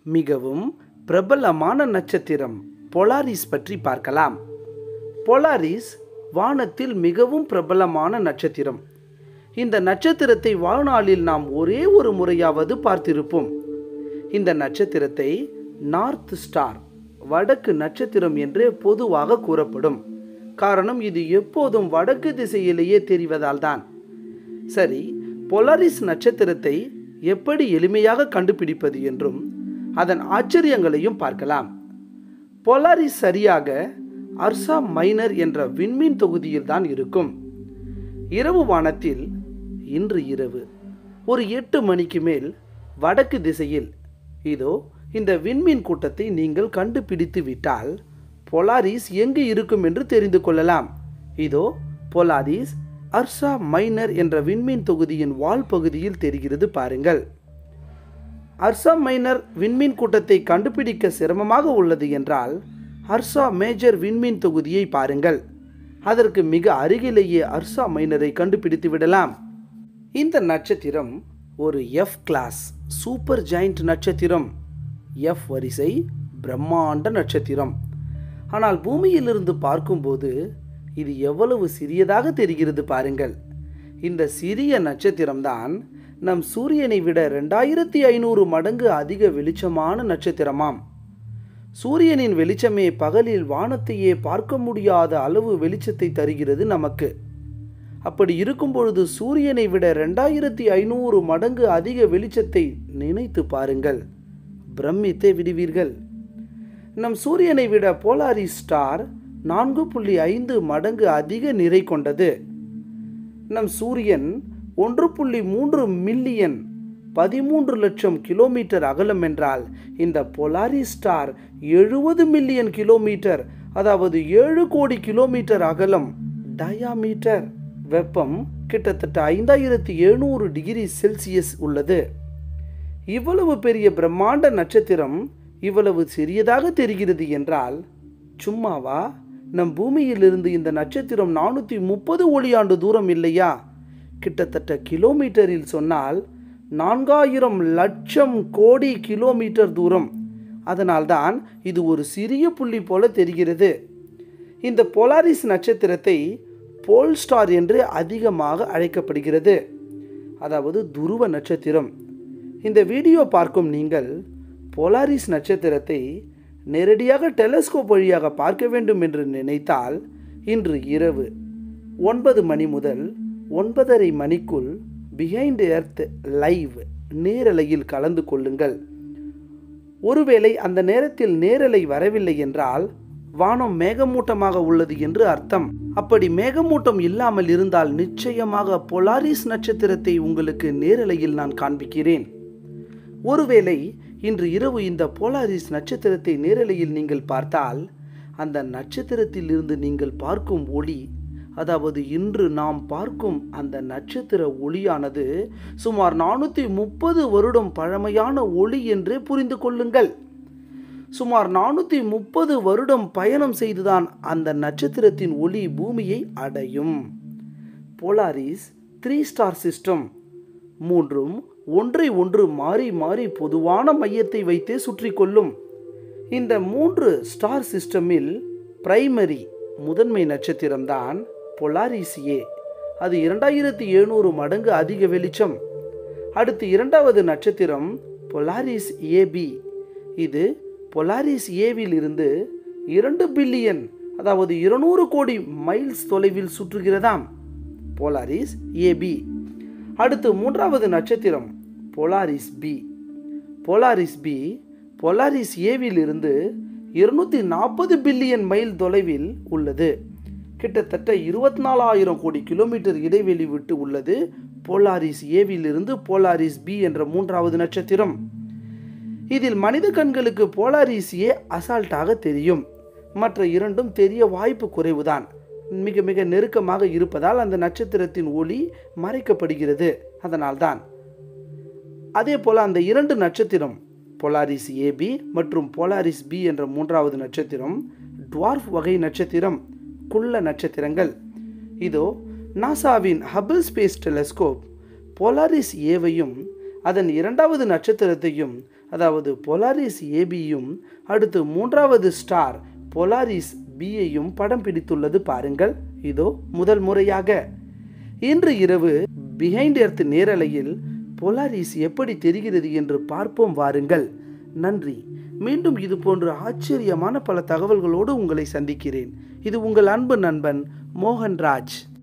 மிகவும் பிரபலமான நட்சத்திரம் பொலாரிஸ் பற்றி பார்க்கலாம் பொலாரிஸ் வானத்தில் மிகவும் பிரபலமான நட்சத்திரம் இந்த நட்சத்திரத்தை வாழ்நாளில் நாம் ஒரே ஒரு முறையாவது பார்த்திருப்போம் இந்த நட்சத்திரத்தை நார்த் ஸ்டார் வடக்கு நட்சத்திரம் என்றே பொதுவாக கூறப்படும் காரணம் இது எப்போதும் வடக்கு திசையிலேயே தெரிவதால் தான் சரி பொலாரிஸ் நட்சத்திரத்தை எப்படி எளிமையாக கண்டுபிடிப்பது என்றும் அதன் ஆச்சரியங்களையும் பார்க்கலாம் பொலாரிஸ் சரியாக அர்சா மைனர் என்ற விண்மீன் தொகுதியில் தான் இருக்கும் இரவு வானத்தில் இன்று இரவு ஒரு எட்டு மணிக்கு மேல் வடக்கு திசையில் இதோ இந்த விண்மீன் கூட்டத்தை நீங்கள் கண்டுபிடித்து விட்டால் பொலாரிஸ் எங்கு இருக்கும் என்று தெரிந்து கொள்ளலாம் இதோ பொலாரிஸ் அர்சா மைனர் என்ற விண்மீன் தொகுதியின் வால் பகுதியில் தெரிகிறது பாருங்கள் அர்சா மைனர் விண்மீன் கூட்டத்தை கண்டுபிடிக்க சிரமமாக உள்ளது என்றால் அர்சா மேஜர் விண்மீன் தொகுதியை பாருங்கள் அதற்கு மிக அருகிலேயே அர்சா மைனரை கண்டுபிடித்து விடலாம் இந்த நட்சத்திரம் ஒரு எஃப் கிளாஸ் சூப்பர் ஜாயிண்ட் நட்சத்திரம் எஃப் வரிசை பிரம்மாண்ட நட்சத்திரம் ஆனால் பூமியிலிருந்து பார்க்கும்போது இது எவ்வளவு சிறியதாக தெரிகிறது பாருங்கள் இந்த சிறிய நட்சத்திரம்தான் நம் சூரியனை விட ரெண்டாயிரத்தி ஐநூறு மடங்கு அதிக வெளிச்சமான நட்சத்திரமாம் சூரியனின் வெளிச்சமே பகலில் வானத்தையே பார்க்க முடியாத அளவு வெளிச்சத்தை தருகிறது நமக்கு அப்படி இருக்கும் பொழுது சூரியனை விட ரெண்டாயிரத்தி ஐநூறு மடங்கு அதிக வெளிச்சத்தை நினைத்து பாருங்கள் பிரமித்தே விடுவீர்கள் நம் சூரியனை விட போலாரி ஸ்டார் நான்கு புள்ளி ஐந்து மடங்கு அதிக நிறை கொண்டது நம் சூரியன் ஒன்று புள்ளி மூன்று மில்லியன் பதிமூன்று லட்சம் கிலோமீட்டர் அகலம் என்றால் இந்த பொலாரி ஸ்டார் எழுபது மில்லியன் கிலோமீட்டர் அதாவது ஏழு கோடி கிலோமீட்டர் அகலம் டயாமீட்டர் வெப்பம் கிட்டத்தட்ட ஐந்தாயிரத்தி எழுநூறு டிகிரி செல்சியஸ் உள்ளது இவ்வளவு பெரிய பிரம்மாண்ட நட்சத்திரம் இவ்வளவு சிறியதாக தெரிகிறது என்றால் சும்மாவா நம் பூமியிலிருந்து இந்த நட்சத்திரம் நானூற்றி முப்பது ஒளியாண்டு தூரம் இல்லையா கிட்டத்தட்ட கிலோமீட்டரில் சொன்னால் நான்காயிரம் லட்சம் கோடி கிலோமீட்டர் தூரம் அதனால்தான் இது ஒரு சிறிய புள்ளி போல தெரிகிறது இந்த பொலாரிஸ் நட்சத்திரத்தை போல் ஸ்டார் என்று அதிகமாக அழைக்கப்படுகிறது அதாவது துருவ நட்சத்திரம் இந்த வீடியோ பார்க்கும் நீங்கள் பொலாரிஸ் நட்சத்திரத்தை நேரடியாக டெலஸ்கோப் வழியாக பார்க்க வேண்டும் என்று நினைத்தால் இன்று இரவு ஒன்பது மணி முதல் ஒன்பதரை மணிக்குள் பிஹைண்ட் எர்த் லைவ் நேரலையில் கலந்து கொள்ளுங்கள் ஒருவேளை அந்த நேரத்தில் நேரலை வரவில்லை என்றால் வானம் மேகமூட்டமாக உள்ளது என்று அர்த்தம் அப்படி மேகமூட்டம் இல்லாமல் இருந்தால் நிச்சயமாக பொலாரிஸ் நட்சத்திரத்தை உங்களுக்கு நேரலையில் நான் காண்பிக்கிறேன் ஒருவேளை இன்று இரவு இந்த போலாரிஸ் நட்சத்திரத்தை நேரலையில் நீங்கள் பார்த்தால் அந்த நட்சத்திரத்தில் இருந்து நீங்கள் பார்க்கும் ஒளி அதாவது இன்று நாம் பார்க்கும் அந்த நட்சத்திர ஒளியானது சுமார் நானூற்றி முப்பது வருடம் பழமையான ஒளி என்றே புரிந்து கொள்ளுங்கள் சுமார் நானூற்றி முப்பது வருடம் பயணம் செய்துதான் அந்த நட்சத்திரத்தின் ஒளி பூமியை அடையும் போலாரிஸ் த்ரீ ஸ்டார் சிஸ்டம் மூன்றும் ஒன்றை ஒன்று மாறி மாறி பொதுவான மையத்தை வைத்தே சுற்றி கொள்ளும் இந்த மூன்று ஸ்டார் சிஸ்டமில் பிரைமரி முதன்மை நட்சத்திரம்தான் பொலாரிஸ் ஏ அது இரண்டாயிரத்தி எழுநூறு மடங்கு அதிக வெளிச்சம் அடுத்து இரண்டாவது நட்சத்திரம் பொலாரிஸ் ஏபி இது பொலாரிஸ் ஏவில் இருந்து இரண்டு பில்லியன் அதாவது இருநூறு கோடி மைல்ஸ் தொலைவில் சுற்றுகிறதாம் போலாரிஸ் ஏபி அடுத்து மூன்றாவது நட்சத்திரம் Polaris B Polaris B Polaris ஏவில் இருந்து இருநூற்றி நாற்பது பில்லியன் மைல் தொலைவில் உள்ளது கிட்டத்தட்ட இருபத்தி நாலாயிரம் கோடி கிலோமீட்டர் இடைவெளி விட்டு உள்ளது போலாரிஸ் ஏவில் இருந்து போலாரிஸ் பி என்ற மூன்றாவது நட்சத்திரம் இதில் மனித கண்களுக்கு போலாரிஸ் ஏ அசால்ட்டாக தெரியும் மற்ற இரண்டும் தெரிய வாய்ப்பு குறைவுதான் மிக மிக நெருக்கமாக இருப்பதால் அந்த நட்சத்திரத்தின் ஒளி மறைக்கப்படுகிறது அதனால்தான் அதே போல் அந்த இரண்டு நட்சத்திரம் பொலாரிஸ் ஏபி மற்றும் போலாரிஸ் பி என்ற மூன்றாவது நட்சத்திரம் டுவார்ஃப் வகை நட்சத்திரம் குள்ள நட்சத்திரங்கள் இதோ நாசாவின் ஹபிள் ஸ்பேஸ் டெலஸ்கோப் போலாரிஸ் ஏவையும் அதன் இரண்டாவது நட்சத்திரத்தையும் அதாவது பொலாரிஸ் ஏபியும் அடுத்து மூன்றாவது ஸ்டார் பொலாரிஸ் பியையும் படம் பிடித்துள்ளது பாருங்கள் இதோ முதல் முறையாக இன்று இரவு பிஹைண்ட் எர்த் நேரலையில் பொலாரிஸ் எப்படி தெரிகிறது என்று பார்ப்போம் வாருங்கள் நன்றி மீண்டும் இது போன்ற ஆச்சரியமான பல தகவல்களோடு உங்களை சந்திக்கிறேன் இது உங்கள் அன்பு நண்பன் மோகன்ராஜ்